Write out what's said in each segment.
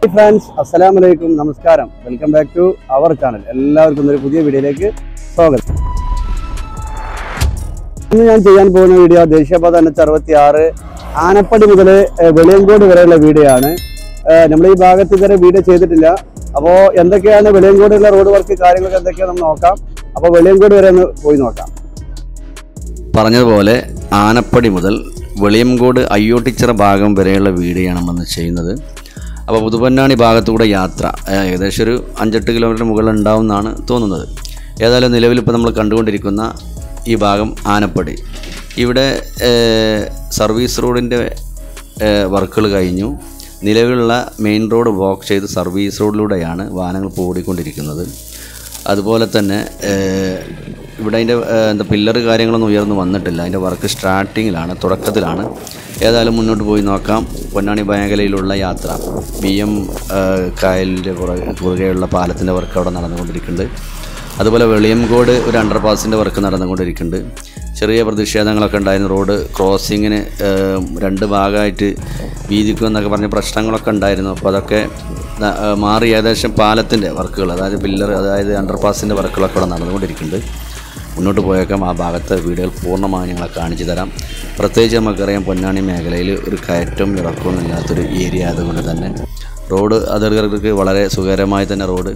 friends അസ്സലാം വലൈക്കും നമസ്കാരം welcome back to our channel എല്ലാവർക്കും ഒരു പുതിയ വീഡിയോയിലേക്ക് സ്വാഗതം ഇന്ന് ഞാൻ ചെയ്യാൻ പോകുന്ന വീഡിയോ ദേശീയപാത അഞ്ഞൂറ്റി അറുപത്തി ആറ് ആനപ്പടി മുതൽ വെളിയങ്കോട് വരെയുള്ള വീഡിയോ ആണ് നമ്മൾ ഈ ഭാഗത്ത് ഇതുവരെ വീഡിയോ ചെയ്തിട്ടില്ല അപ്പോൾ എന്തൊക്കെയാണ് വെളിയങ്കോടുള്ള റോഡ് വർക്ക് കാര്യങ്ങളൊക്കെ എന്തൊക്കെയാണ് നമ്മൾ നോക്കാം അപ്പോൾ വെളിയങ്കോട് വരെ ഒന്ന് പോയി നോക്കാം പറഞ്ഞതുപോലെ ആനപ്പടി മുതൽ വെളിയംകോട് അയ്യോട്ടിച്ചിറ ഭാഗം വരെയുള്ള വീഡിയോയാണ് നമ്മൾ ഇന്ന് ചെയ്യുന്നത് അപ്പോൾ പുതുപൊന്നാണി ഭാഗത്തൂടെ യാത്ര ഏഹ് ഏകദേശം ഒരു അഞ്ചെട്ട് കിലോമീറ്റർ മുകളിൽ ഉണ്ടാവുമെന്നാണ് തോന്നുന്നത് ഏതായാലും നിലവിൽ ഇപ്പോൾ നമ്മൾ കണ്ടുകൊണ്ടിരിക്കുന്ന ഈ ഭാഗം ആനപ്പടി ഇവിടെ ഏഹ്, സർവീസ് റോഡിൻ്റെ വർക്കുകൾ കഴിഞ്ഞു നിലവിലുള്ള മെയിൻ റോഡ് ബ്ലോക്ക് ചെയ്ത് സർവീസ് റോഡിലൂടെയാണ് വാഹനങ്ങൾ ഇപ്പോൾ ഓടിക്കൊണ്ടിരിക്കുന്നത് അതുപോലെ തന്നെ ഏഹ്, ഇവിടെ അതിൻ്റെ ഏഹ്, എന്താ പില്ലർ കാര്യങ്ങളൊന്നും ഉയർന്നു വന്നിട്ടില്ല അതിൻ്റെ വർക്ക് സ്റ്റാർട്ടിങ്ങിലാണ് തുടക്കത്തിലാണ് ഏതായാലും മുന്നോട്ട് പോയി നോക്കാം പൊന്നാണി മേഖലയിലുള്ള യാത്ര ബി എം കായലിൻ്റെ കുറുകെയുള്ള പാലത്തിൻ്റെ വർക്ക് അവിടെ നടന്നുകൊണ്ടിരിക്കുന്നുണ്ട് അതുപോലെ വെളിയംകോട് ഒരു അണ്ടർ പാസിൻ്റെ വർക്ക് നടന്നുകൊണ്ടിരിക്കുന്നുണ്ട് ചെറിയ പ്രതിഷേധങ്ങളൊക്കെ ഉണ്ടായിരുന്നു റോഡ് ക്രോസിങ്ങിന് ഏഹ്, രണ്ട് ഭാഗമായിട്ട് വീതിക്കും എന്നൊക്കെ പറഞ്ഞ പ്രശ്നങ്ങളൊക്കെ ഉണ്ടായിരുന്നു അപ്പോൾ അതൊക്കെ ന- ഏഹ്, മാറി ഏകദേശം പാലത്തിൻ്റെ വർക്കുകൾ അതായത് പില്ലർ അതായത് അണ്ടർ പാസിൻ്റെ വർക്കുകളൊക്കെ അവിടെ നടന്നുകൊണ്ടിരിക്കുന്നുണ്ട് മുന്നോട്ട് പോയേക്കാം ആ ഭാഗത്തെ വീടുകൾ പൂർണ്ണമായി ഞങ്ങളെ കാണിച്ചു തരാം പ്രത്യേകിച്ച് നമുക്കറിയാം പൊന്നാണി മേഖലയിൽ ഒരു കയറ്റവും ഇറക്കവും ഇല്ലാത്തൊരു ഏരിയ ആയതുകൊണ്ട് തന്നെ റോഡ് അതിർകൾക്ക് വളരെ സുഖകരമായി തന്നെ റോഡ്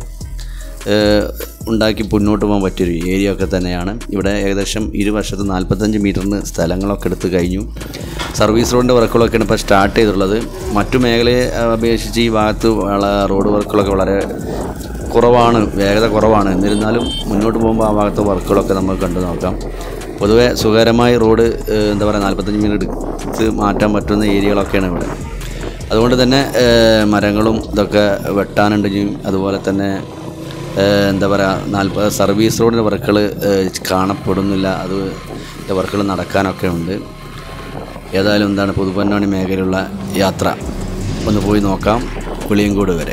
ഏഹ് ഉണ്ടാക്കി മുന്നോട്ട് പോകാൻ പറ്റിയൊരു ഏരിയ ഒക്കെ തന്നെയാണ് ഇവിടെ ഏകദേശം ഇരുവശത്ത് നാൽപ്പത്തഞ്ച് മീറ്ററിന് സ്ഥലങ്ങളൊക്കെ എടുത്ത് കഴിഞ്ഞു സർവീസ് റോഡിൻ്റെ വർക്കുകളൊക്കെയാണ് ഇപ്പോൾ സ്റ്റാർട്ട് ചെയ്തിട്ടുള്ളത് മറ്റു മേഖലയെ അപേക്ഷിച്ച് ഈ ഭാഗത്ത് വള- റോഡ് വർക്കുകളൊക്കെ വളരെ കുറവാണ് വേഗത കുറവാണ് എന്നിരുന്നാലും മുന്നോട്ട് പോകുമ്പോൾ ആ ഭാഗത്തെ വർക്കുകളൊക്കെ നമുക്ക് കണ്ടു നോക്കാം പൊതുവെ സുഖകരമായി റോഡ് ഏഹ് എന്താ പറയുക നാൽപ്പത്തഞ്ച് മിനിറ്റ് എടുത്ത് മാറ്റാൻ പറ്റുന്ന ഏരിയകളൊക്കെയാണ് ഇവിടെ അതുകൊണ്ട് തന്നെ ഏഹ് മരങ്ങളും ഇതൊക്കെ വെട്ടാനുണ്ട് ഇനിയും അതുപോലെ തന്നെ ഏഹ് എന്താ പറയുക നാൽപ്പത് സർവീസ് റോഡിൻ്റെ വർക്കുകൾ കാണപ്പെടുന്നില്ല അത് വർക്കുകൾ നടക്കാനൊക്കെ ഉണ്ട് ഏതായാലും എന്താണ് പുതുപ്പന്നാണി മേഖലയിലുള്ള യാത്ര ഒന്ന് പോയി നോക്കാം പുളിയങ്കോട് വരെ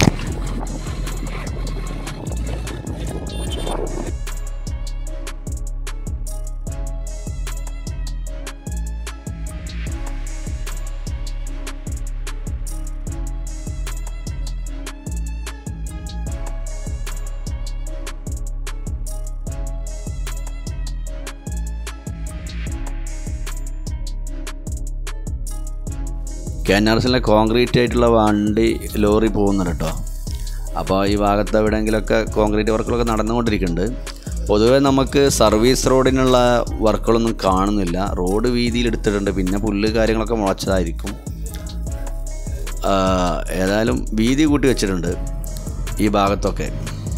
കെ എൻ ആർ എസിലെ കോൺക്രീറ്റ് ആയിട്ടുള്ള വണ്ടി ലോറി പോകുന്നുണ്ട് കേട്ടോ അപ്പോൾ ഈ ഭാഗത്ത് എവിടെയെങ്കിലുമൊക്കെ കോൺക്രീറ്റ് വർക്കുകളൊക്കെ നടന്നുകൊണ്ടിരിക്കുന്നുണ്ട് പൊതുവേ നമുക്ക് സർവീസ് റോഡിനുള്ള വർക്കുകളൊന്നും കാണുന്നില്ല റോഡ് വീതിയിൽ എടുത്തിട്ടുണ്ട് പിന്നെ പുല്ല് കാര്യങ്ങളൊക്കെ മുളച്ചതായിരിക്കും ആ, ഏതായാലും വീതി കൂട്ടി വെച്ചിട്ടുണ്ട് ഈ ഭാഗത്തൊക്കെ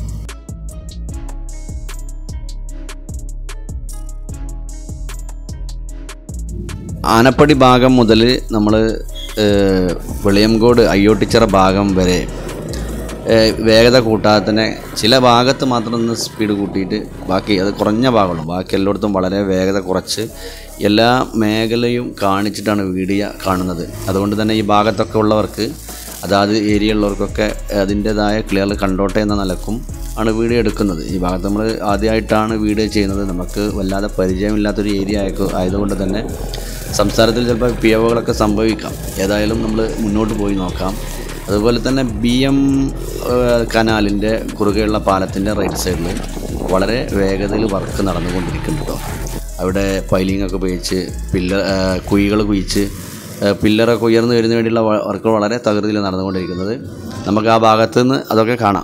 ആനപ്പടി ഭാഗം മുതൽ നമ്മൾ വെളിയംകോട് അയ്യോട്ടിച്ചിറ ഭാഗം വരെ ഏഹ്, വേഗത കൂട്ടാതെ തന്നെ ചില ഭാഗത്ത് മാത്രം ഒന്ന് സ്പീഡ് കൂട്ടിയിട്ട് ബാക്കി അത് കുറഞ്ഞ ഭാഗമുള്ളൂ ബാക്കി എല്ലായിടത്തും വളരെ വേഗത കുറച്ച് എല്ലാ മേഖലയും കാണിച്ചിട്ടാണ് വീഡിയോ കാണുന്നത് അതുകൊണ്ട് തന്നെ ഈ ഭാഗത്തൊക്കെ ഉള്ളവർക്ക് അതാത് ഏരിയ ഉള്ളവർക്കൊക്കെ അതിൻ്റേതായ ക്ലിയർ കണ്ടോട്ടെ എന്ന നിലക്കും ആണ് വീഡിയോ എടുക്കുന്നത് ഈ ഭാഗത്ത് നമ്മൾ ആദ്യമായിട്ടാണ് വീഡിയോ ചെയ്യുന്നത് നമുക്ക് വല്ലാതെ പരിചയമില്ലാത്തൊരു ഏരിയ ആയക്കോ ആയതുകൊണ്ട് തന്നെ സംസാരത്തിൽ ചിലപ്പോൾ പിയവുകളൊക്കെ സംഭവിക്കാം ഏതായാലും നമ്മൾ മുന്നോട്ട് പോയി നോക്കാം അതുപോലെ തന്നെ ബി എം കനാലിൻ്റെ കുറുകെയുള്ള പാലത്തിൻ്റെ റൈറ്റ് സൈഡിൽ വളരെ വേഗതയിൽ വർക്ക് നടന്നുകൊണ്ടിരിക്കുന്നുണ്ട് കേട്ടോ അവിടെ പൈലിംഗ് ഒക്കെ ഉപയോഗിച്ച് പില്ലർ കുഴികൾ കുഴിച്ച് ഏഹ് പില്ലറൊക്കെ ഉയർന്നു വരുന്നതിന് വേണ്ടിയുള്ള വർക്ക് വളരെ തകൃതിയിൽ നടന്നുകൊണ്ടിരിക്കുന്നത് നമുക്ക് ആ ഭാഗത്ത് നിന്ന് അതൊക്കെ കാണാം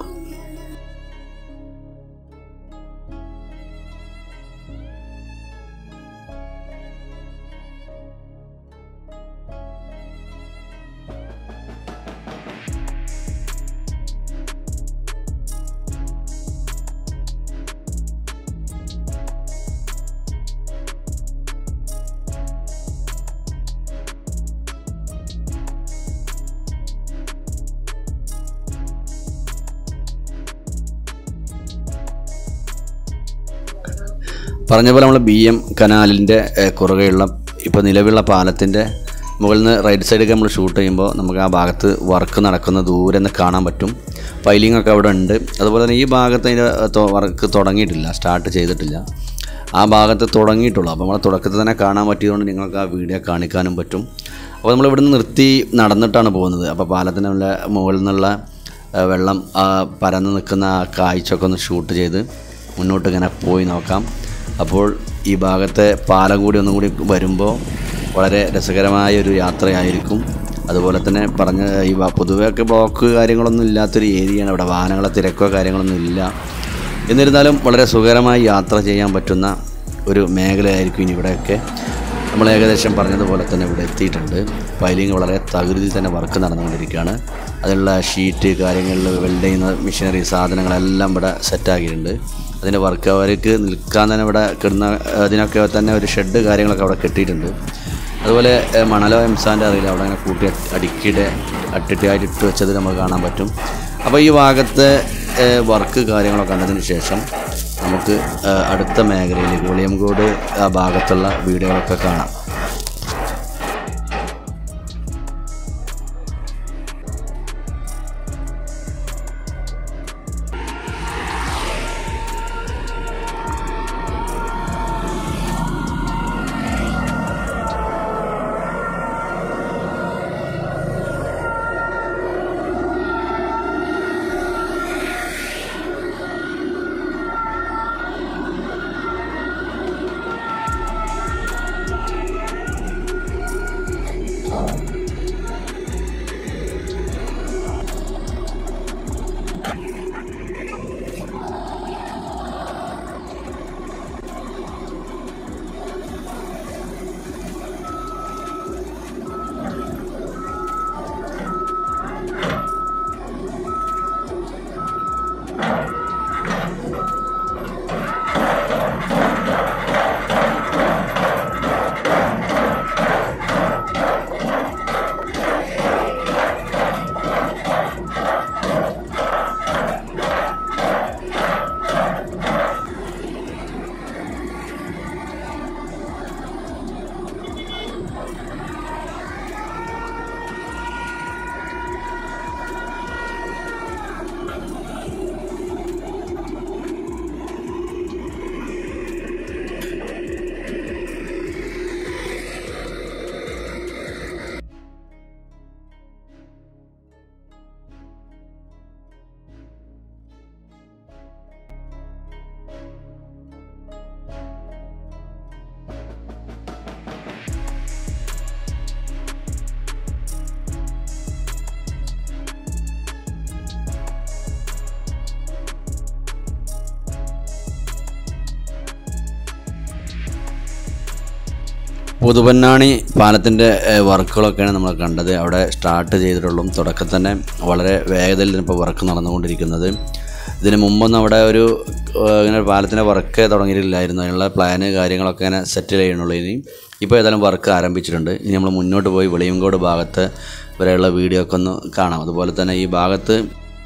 പറഞ്ഞ പോലെ നമ്മൾ ബി എം കനാലിൻ്റെ കുറുകെയുള്ള ഇപ്പോൾ നിലവിലുള്ള പാലത്തിൻ്റെ മുകളിൽ നിന്ന് റൈറ്റ് സൈഡൊക്കെ നമ്മൾ ഷൂട്ട് ചെയ്യുമ്പോൾ നമുക്ക് ആ ഭാഗത്ത് വർക്ക് നടക്കുന്ന ദൂരെ നിന്ന് കാണാൻ പറ്റും പൈലിംഗ് ഒക്കെ അവിടെ ഉണ്ട് അതുപോലെ തന്നെ ഈ ഭാഗത്ത് അതിൻ്റെ വർക്ക് തുടങ്ങിയിട്ടില്ല സ്റ്റാർട്ട് ചെയ്തിട്ടില്ല ആ ഭാഗത്ത് തുടങ്ങിയിട്ടുള്ളൂ അപ്പോൾ നമ്മളെ തുടക്കത്തിൽ തന്നെ കാണാൻ പറ്റിയതുകൊണ്ട് നിങ്ങൾക്ക് ആ വീഡിയോ കാണിക്കാനും പറ്റും അപ്പോൾ നമ്മൾ ഇവിടുന്ന് നിർത്തി നടന്നിട്ടാണ് പോകുന്നത് അപ്പോൾ പാലത്തിനുള്ള മുകളിൽ നിന്നുള്ള ആ, വെള്ളം ആ, പരന്ന് നിൽക്കുന്ന ആ കാഴ്ചയൊക്കെ ഒന്ന് ഷൂട്ട് ചെയ്ത് മുന്നോട്ട് ഇങ്ങനെ പോയി നോക്കാം അപ്പോൾ ഈ ഭാഗത്തെ പാലം കൂടി ഒന്നും കൂടി വരുമ്പോൾ വളരെ രസകരമായ ഒരു യാത്രയായിരിക്കും അതുപോലെ തന്നെ പറഞ്ഞ ഈ വ- പൊതുവെ ഒക്കെ ബ്ലോക്ക് കാര്യങ്ങളൊന്നും ഇല്ലാത്തൊരു ഏരിയയാണ് ഇവിടെ വാഹനങ്ങളെ തിരക്കോ കാര്യങ്ങളൊന്നും ഇല്ല എന്നിരുന്നാലും വളരെ സുഖകരമായി യാത്ര ചെയ്യാൻ പറ്റുന്ന ഒരു മേഖലയായിരിക്കും ഇനി ഇവിടെയൊക്കെ നമ്മൾ ഏകദേശം പറഞ്ഞതുപോലെ തന്നെ ഇവിടെ എത്തിയിട്ടുണ്ട് പൈലിങ് വളരെ തകൃതി തന്നെ വർക്ക് നടന്നുകൊണ്ടിരിക്കുകയാണ് അതിനുള്ള ഷീറ്റ് കാര്യങ്ങളിൽ വെൽഡ് ചെയ്യുന്ന മെഷീനറി സാധനങ്ങളെല്ലാം ഇവിടെ സെറ്റാക്കിയിട്ടുണ്ട് അതിൻ്റെ വർക്ക് അവർക്ക് നിൽക്കാൻ തന്നെ ഇവിടെ കിടന്ന അതിനൊക്കെ തന്നെ ഒരു ഷെഡ് കാര്യങ്ങളൊക്കെ അവിടെ കെട്ടിയിട്ടുണ്ട് അതുപോലെ ഏഹ്, മണലോ എംസാൻ്റെ അറിയില്ല അവിടെ അങ്ങനെ കൂട്ടി അടുക്കിയിട്ട് അട്ടിട്ടായിട്ട് ഇട്ട് വെച്ചത് നമുക്ക് കാണാൻ പറ്റും അപ്പോൾ ഈ ഭാഗത്തെ ഏഹ്, വർക്ക് കാര്യങ്ങളൊക്കെ കണ്ടതിന് ശേഷം നമുക്ക് ഏഹ്, അടുത്ത മേഖലയിലേക്ക് വെളിയംകോട് ആ ഭാഗത്തുള്ള വീഡിയോകളൊക്കെ കാണാം പുതുപന്നാണി പാലത്തിൻ്റെ വർക്കുകളൊക്കെയാണ് നമ്മൾ കണ്ടത് അവിടെ സ്റ്റാർട്ട് ചെയ്തിട്ടുള്ളൂ തുടക്കത്തിൽ തന്നെ വളരെ വേഗതയിൽ ഇപ്പോൾ വർക്ക് നടന്നുകൊണ്ടിരിക്കുന്നത് ഇതിന് മുമ്പൊന്നും അവിടെ ഒരു ഏഹ്, ഇങ്ങനെ പാലത്തിൻ്റെ വർക്ക് തുടങ്ങിയിട്ടില്ലായിരുന്നു അതിനുള്ള പ്ലാന് കാര്യങ്ങളൊക്കെ ഇങ്ങനെ സെറ്റിൽ ചെയ്യണുള്ളൂ ഇനി ഇപ്പോൾ ഏതായാലും വർക്ക് ആരംഭിച്ചിട്ടുണ്ട് ഇനി നമ്മൾ മുന്നോട്ട് പോയി വെളിയങ്കോട് ഭാഗത്ത് വരെയുള്ള വീഡിയോ ഒക്കെ ഒന്ന് കാണാം അതുപോലെ തന്നെ ഈ ഭാഗത്ത്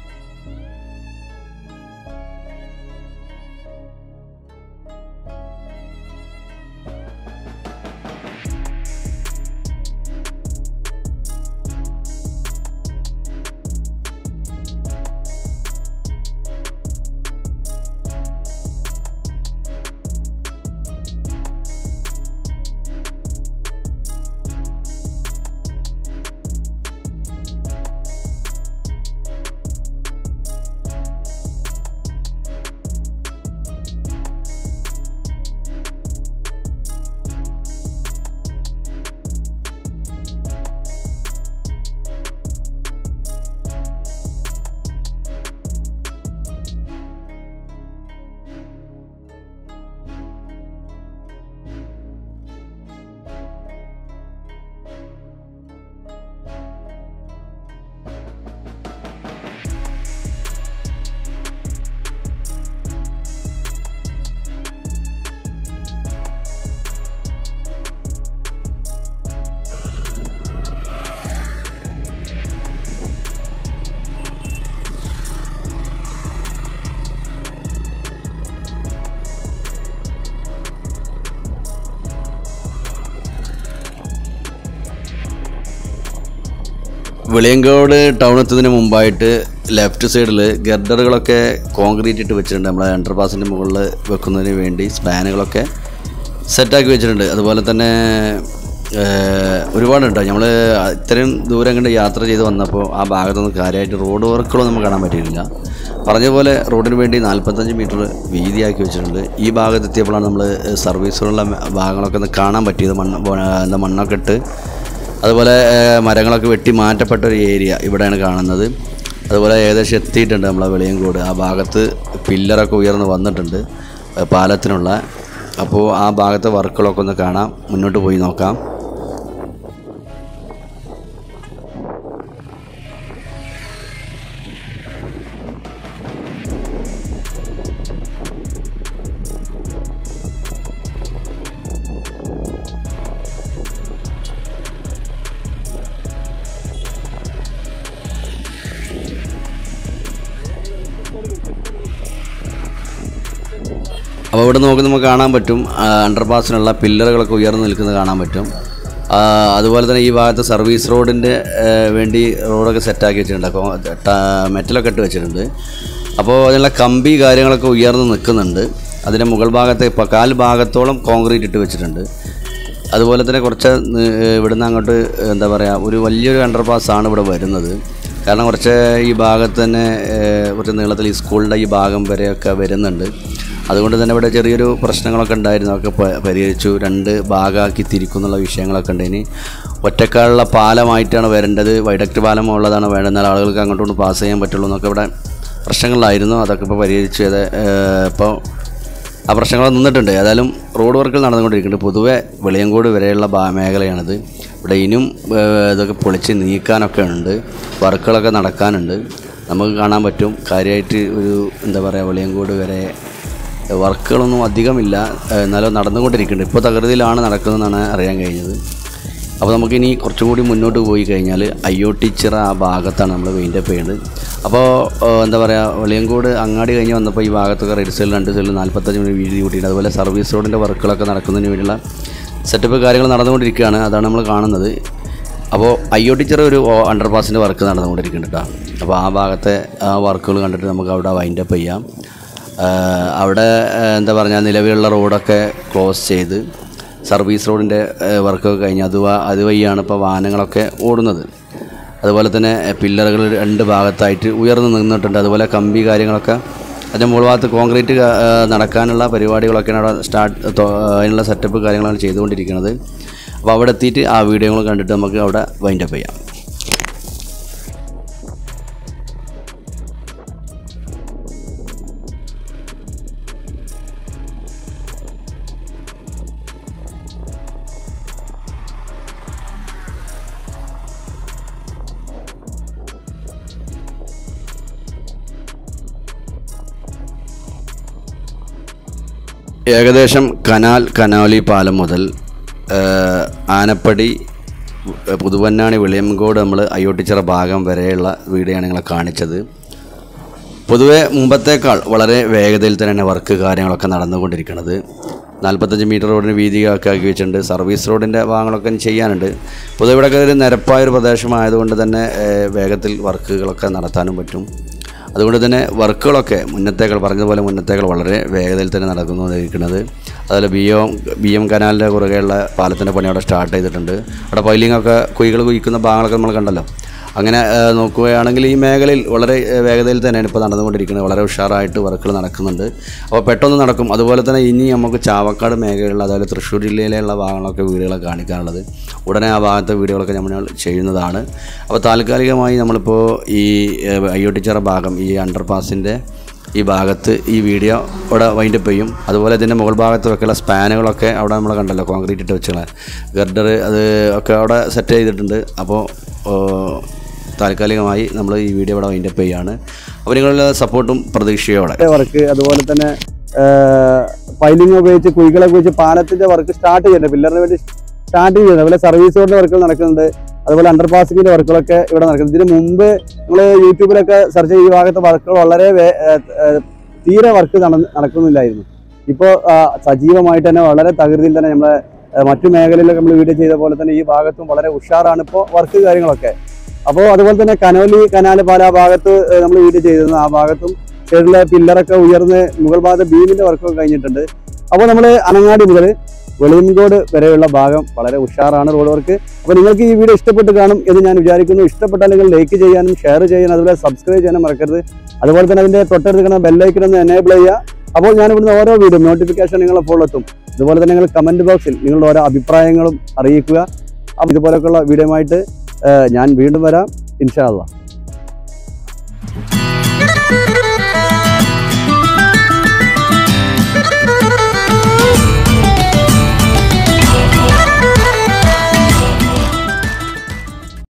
വെളിയങ്കോട് ടൗൺ എത്തുന്നതിന് മുമ്പായിട്ട് ലെഫ്റ്റ് സൈഡിൽ ഗർഡറുകളൊക്കെ കോൺക്രീറ്റ് ഇട്ട് വെച്ചിട്ടുണ്ട് നമ്മളെ അണ്ടർപാസിൻ്റെ മുകളിൽ വെക്കുന്നതിന് വേണ്ടി സ്പാനുകളൊക്കെ സെറ്റാക്കി വെച്ചിട്ടുണ്ട് അതുപോലെ തന്നെ ഏഹ്, ഒരുപാടുണ്ട് നമ്മൾ ഇത്രയും ദൂരം കണ്ട് യാത്ര ചെയ്ത് വന്നപ്പോൾ ആ ഭാഗത്തൊന്നും കാര്യമായിട്ട് റോഡ് വർക്കുകളൊന്നും നമുക്ക് കാണാൻ പറ്റിയിട്ടില്ല പറഞ്ഞ പോലെ റോഡിന് വേണ്ടി നാൽപ്പത്തഞ്ച് മീറ്റർ വീതിയാക്കി വെച്ചിട്ടുണ്ട് ഈ ഭാഗത്ത് എത്തിയപ്പോഴാണ് നമ്മൾ സർവീസുകളുള്ള ഭാഗങ്ങളൊക്കെ ഒന്ന് കാണാൻ പറ്റിയത് മണ്ണ് ബോ- എന്താ മണ്ണൊക്കെ ഇട്ട് അതുപോലെ ഏഹ്, മരങ്ങളൊക്കെ വെട്ടി മാറ്റപ്പെട്ട ഒരു ഏരിയ ഇവിടെയാണ് കാണുന്നത് അതുപോലെ ഏകദേശം എത്തിയിട്ടുണ്ട് നമ്മളെ വെളിയങ്കോട് ആ ഭാഗത്ത് പില്ലറൊക്കെ ഉയർന്ന് വന്നിട്ടുണ്ട് ഏഹ്, പാലത്തിനുള്ള അപ്പോൾ ആ ഭാഗത്തെ വർക്കുകളൊക്കെ ഒന്ന് കാണാം മുന്നോട്ട് പോയി നോക്കാം അപ്പോൾ ഇവിടെ നോക്കി നമുക്ക് കാണാൻ പറ്റും അണ്ടർപാസിനുള്ള പില്ലറുകളൊക്കെ ഉയർന്നു നിൽക്കുന്നത് കാണാൻ പറ്റും ആ, അതുപോലെ തന്നെ ഈ ഭാഗത്ത് സർവീസ് റോഡിൻ്റെ വേണ്ടി റോഡൊക്കെ സെറ്റാക്കി വെച്ചിട്ടുണ്ട് കോ- ട- മെറ്റലൊക്കെ ഇട്ട് വെച്ചിട്ടുണ്ട് അപ്പോൾ അതിനുള്ള കമ്പി കാര്യങ്ങളൊക്കെ ഉയർന്നു നിൽക്കുന്നുണ്ട് അതിൻ്റെ മുകൾ ഭാഗത്ത് ഇപ്പോൾ കാൽ ഭാഗത്തോളം കോൺക്രീറ്റ് ഇട്ട് വെച്ചിട്ടുണ്ട് അതുപോലെ തന്നെ കുറച്ച് നി- ഇവിടുന്ന് അങ്ങോട്ട് എന്താ പറയുക ഒരു വലിയൊരു അണ്ടർപാസ് ആണ് ഇവിടെ വരുന്നത് കാരണം കുറച്ച് ഈ ഭാഗത്ത് തന്നെ ഏഹ്, കുറച്ച് നീളത്തിൽ ഈ സ്കൂളിൻ്റെ ഈ ഭാഗം വരെയൊക്കെ വരുന്നുണ്ട് അതുകൊണ്ട് തന്നെ ഇവിടെ ചെറിയൊരു പ്രശ്നങ്ങളൊക്കെ ഉണ്ടായിരുന്നു അതൊക്കെ പ- പരിഹരിച്ചു രണ്ട് ഭാഗമാക്കി തിരിക്കും എന്നുള്ള വിഷയങ്ങളൊക്കെ ഉണ്ട് ഇനി ഒറ്റക്കാലുള്ള പാലമായിട്ടാണ് വരേണ്ടത് വൈഡക്റ്റ് പാലം ഉള്ളതാണ് വേണ്ടത് എന്നാൽ ആളുകൾക്ക് അങ്ങോട്ടും ഇങ്ങോട്ടും പാസ് ചെയ്യാൻ പറ്റുള്ളൂ എന്നൊക്കെ ഇവിടെ പ്രശ്നങ്ങളായിരുന്നു അതൊക്കെ ഇപ്പോൾ പരിഹരിച്ചു അത് ഇപ്പോൾ ആ പ്രശ്നങ്ങൾ നിന്നിട്ടുണ്ട് ഏതായാലും റോഡ് വർക്കുകൾ നടന്നുകൊണ്ടിരിക്കുന്നുണ്ട് പൊതുവെ വെളിയങ്കോട് വരെയുള്ള ഭാ- മേഖലയാണിത് ഇവിടെ ഇനിയും ഏഹ്, ഇതൊക്കെ പൊളിച്ച് നീക്കാനൊക്കെ ഉണ്ട് വർക്കുകളൊക്കെ നടക്കാനുണ്ട് നമുക്ക് കാണാൻ പറ്റും കാര്യമായിട്ട് ഒരു എന്താ പറയുക വെളിയങ്കോട് വരെ വർക്കുകളൊന്നും അധികമില്ല ഏഹ്, എന്നാലും നടന്നുകൊണ്ടിരിക്കുന്നുണ്ട് ഇപ്പോൾ തകൃതിയിലാണ് നടക്കുന്നതെന്നാണ് അറിയാൻ കഴിഞ്ഞത് അപ്പോൾ നമുക്കിനി കുറച്ചും കൂടി മുന്നോട്ട് പോയി കഴിഞ്ഞാൽ അയ്യോട്ടിച്ചിറ ആ ഭാഗത്താണ് നമ്മൾ വെയിൻ്റപ്പ് ചെയ്യുന്നത് അപ്പോൾ ഏഹ്, എന്താ പറയുക വെളിയങ്കോട് അങ്ങാടി കഴിഞ്ഞ് വന്നപ്പോൾ ഈ ഭാഗത്തൊക്കെ റെഡ് സൈഡിൽ രണ്ട് സൈഡിൽ നാൽപ്പത്തഞ്ച് മിനിറ്റ് വീതി കൂട്ടിയിട്ട് അതുപോലെ സർവീസ് റോഡിൻ്റെ വർക്കുകളൊക്കെ നടക്കുന്നതിന് വേണ്ടിയുള്ള സെറ്റപ്പ് കാര്യങ്ങൾ നടന്നുകൊണ്ടിരിക്കുകയാണ് അതാണ് നമ്മൾ കാണുന്നത് അപ്പോൾ അയ്യോട്ടിച്ചിറ ഒരു അണ്ടർപാസിൻ്റെ വർക്ക് നടന്നുകൊണ്ടിരിക്കുന്നുണ്ട് കേട്ടോ അപ്പോൾ ആ ഭാഗത്തെ ആ വർക്കുകൾ കണ്ടിട്ട് നമുക്ക് അവിടെ വൈൻഡപ്പ് ചെയ്യാം ആഹ് അവിടെ ആഹ് എന്താ പറഞ്ഞാൽ നിലവിലുള്ള റോഡൊക്കെ ക്ലോസ് ചെയ്ത് സർവീസ് റോഡിൻ്റെ വർക്കൊക്കെ കഴിഞ്ഞ് അത് വ- അതുവഴിയാണ് ഇപ്പോൾ വാഹനങ്ങളൊക്കെ ഓടുന്നത് അതുപോലെ തന്നെ പില്ലറുകൾ രണ്ട് ഭാഗത്തായിട്ട് ഉയർന്നു നിന്നിട്ടുണ്ട് അതുപോലെ കമ്പി കാര്യങ്ങളൊക്കെ അതിൻ്റെ മുകൾ ഭാഗത്ത് കോൺക്രീറ്റ് ക- ആഹ് നടക്കാനുള്ള പരിപാടികളൊക്കെയാണ് അവിടെ സ്റ്റാർട്ട് തൊ- അതിനുള്ള സെറ്റപ്പ് കാര്യങ്ങളാണ് ചെയ്തുകൊണ്ടിരിക്കുന്നത് അപ്പോൾ അവിടെ എത്തിയിട്ട് ആ വീഡിയോകൾ കണ്ടിട്ട് നമുക്ക് അവിടെ വൈൻഡപ്പ് ചെയ്യാം ഏകദേശം കനാൽ കനാലി പാലം മുതൽ ഏഹ്, ആനപ്പടി ഏഹ്, പുതുവന്നാണി വെളിയംകോട് നമ്മൾ അയ്യോട്ടിച്ചിറ ഭാഗം വരെയുള്ള വീഡിയോയാണ് നിങ്ങളെ കാണിച്ചത് പൊതുവെ മുമ്പത്തേക്കാൾ വളരെ വേഗതയിൽ തന്നെയാണ് വർക്ക് കാര്യങ്ങളൊക്കെ നടന്നുകൊണ്ടിരിക്കുന്നത് നാൽപ്പത്തഞ്ച് മീറ്റർ റോഡിന് വീതിയൊക്കെ ആക്കി വെച്ചിട്ടുണ്ട് സർവീസ് റോഡിൻ്റെ ഭാഗങ്ങളൊക്കെ ഇനി ചെയ്യാനുണ്ട് പൊതുവെ ഇവിടെയൊക്കെ ഒരു നിരപ്പായ ഒരു പ്രദേശമായതുകൊണ്ട് തന്നെ ഏഹ്, വേഗത്തിൽ വർക്കുകളൊക്കെ നടത്താനും പറ്റും അതുകൊണ്ട് തന്നെ വർക്കുകളൊക്കെ മുന്നത്തേക്കാൾ പറഞ്ഞതുപോലെ മുന്നത്തേക്കാൾ വളരെ വേഗതയിൽ തന്നെ നടന്നുകൊണ്ടിരിക്കുന്നത് അതുപോലെ ബി എം ബി എം കനാലിൻ്റെ കുറുകെയുള്ള പാലത്തിൻ്റെ പണി അവിടെ സ്റ്റാർട്ട് ചെയ്തിട്ടുണ്ട് അവിടെ പൈലിങ്ങൊക്കെ കുഴികൾ കുഴിക്കുന്ന ഭാഗങ്ങളൊക്കെ നമ്മൾ കണ്ടല്ലോ അങ്ങനെ ഏഹ്, നോക്കുകയാണെങ്കിൽ ഈ മേഖലയിൽ വളരെ ഏഹ്, വേഗതയിൽ തന്നെയാണ് ഇപ്പോൾ നടന്നുകൊണ്ടിരിക്കുന്നത് വളരെ ഉഷാറായിട്ട് വർക്കുകൾ നടക്കുന്നുണ്ട് അപ്പോൾ പെട്ടെന്ന് നടക്കും അതുപോലെ തന്നെ ഇനി നമുക്ക് ചാവക്കാട് മേഖലയിലുള്ള അതായത് തൃശ്ശൂർ ജില്ലയിലുള്ള ഭാഗങ്ങളൊക്കെ വീഡിയോകളൊക്കെ കാണിക്കാനുള്ളത് ഉടനെ ആ ഭാഗത്തെ വീഡിയോകളൊക്കെ നമ്മൾ ചെയ്യുന്നതാണ് അപ്പോൾ താൽക്കാലികമായി നമ്മളിപ്പോൾ ഈ ഏഹ്, അയ്യോട്ടിച്ചിറ ഭാഗം ഈ അണ്ടർപാസിൻ്റെ ഈ ഭാഗത്ത് ഈ വീഡിയോ ഇവിടെ വൈൻഡപ്പ് ചെയ്യും അതുപോലെ ഇതിൻ്റെ മുകൾ ഭാഗത്ത് വെക്കുള്ള സ്പാനുകളൊക്കെ അവിടെ നമ്മൾ കണ്ടല്ലോ കോൺക്രീറ്റ് ഇട്ട് വെച്ചുള്ള ഗർഡർ അത് ഒക്കെ അവിടെ സെറ്റ് ചെയ്തിട്ടുണ്ട് അപ്പോൾ ഏഹ്, താൽക്കാലികമായി നമ്മൾ ഈ വീഡിയോ ഇവിടെ വൈൻഡപ്പ് ചെയ്യാണ് അപ്പോൾ നിങ്ങളുടെ സപ്പോർട്ടും പ്രതീക്ഷയോടെ വർക്ക് അതുപോലെ തന്നെ പൈലിംഗ് ഉപയോഗിച്ച് കുഴികളൊക്കെ ഉപയോഗിച്ച് പാലത്തിന്റെ വർക്ക് സ്റ്റാർട്ട് ചെയ്യുന്നുണ്ട് പില്ലറിന് വേണ്ടി സ്റ്റാർട്ട് ചെയ്യുന്നത് അതുപോലെ സർവീസ് റോഡിന്റെ വർക്കുകൾ നടക്കുന്നുണ്ട് അതുപോലെ അണ്ടർപാസിങ്ങിന്റെ വർക്കുകളൊക്കെ ഇവിടെ നടക്കുന്നുണ്ട് ഇതിന് മുമ്പ് നമ്മൾ യൂട്യൂബിലൊക്കെ സെർച്ച് ചെയ്ത ഈ ഭാഗത്തെ വർക്കുകൾ വളരെ വേ- ഏഹ് ഏഹ് തീരെ വർക്ക് നടക്കുന്നില്ലായിരുന്നു ഇപ്പോൾ സജീവമായിട്ട് തന്നെ വളരെ തകൃതിയിൽ തന്നെ നമ്മളെ ഏഹ് മറ്റു മേഖലയിലൊക്കെ നമ്മൾ വീഡിയോ ചെയ്ത പോലെ തന്നെ ഈ ഭാഗത്തും വളരെ ഉഷാറാണ് ഇപ്പോൾ വർക്ക് കാര്യങ്ങളൊക്കെ അപ്പോൾ അതുപോലെ തന്നെ കനോലി കനാല് പാല ആ ഭാഗത്ത് നമ്മൾ വീഡിയോ ചെയ്തിരുന്നു ആ ഭാഗത്തും സൈഡിലെ പില്ലറൊക്കെ ഉയർന്ന് മുകൾ ഭാഗത്ത് ബീമിന്റെ വർക്കൊക്കെ കഴിഞ്ഞിട്ടുണ്ട് അപ്പോൾ നമ്മൾ അനങ്ങാടി മുതൽ വെളിയങ്കോട് വരെയുള്ള ഭാഗം വളരെ ഉഷാറാണ് റോഡ് വർക്ക് അപ്പോൾ നിങ്ങൾക്ക് ഈ വീഡിയോ ഇഷ്ടപ്പെട്ട് കാണും എന്ന് ഞാൻ വിചാരിക്കുന്നു ഇഷ്ടപ്പെട്ടാൽ നിങ്ങൾ ലൈക്ക് ചെയ്യാനും ഷെയർ ചെയ്യാനും അതുപോലെ സബ്സ്ക്രൈബ് ചെയ്യാനും മറക്കരുത് അതുപോലെ തന്നെ അതിൻ്റെ തൊട്ടടുത്ത് കാണുന്ന ബെല്ലൈക്കൺ ഒന്ന് എനേബിൾ ചെയ്യുക അപ്പോൾ ഞാൻ ഇവിടുന്ന് ഓരോ വീഡിയോ നോട്ടിഫിക്കേഷൻ നിങ്ങളെ ഫോളോ എത്തും അതുപോലെ തന്നെ നിങ്ങൾ കമൻറ്റ് ബോക്സിൽ നിങ്ങളുടെ ഓരോ അഭിപ്രായങ്ങളും അറിയിക്കുക അപ്പോൾ ഇതുപോലെയൊക്കെയുള്ള വീഡിയോ ആയിട്ട് ഞാൻ വീണ്ടും വരാം ഇൻഷാ അള്ളാ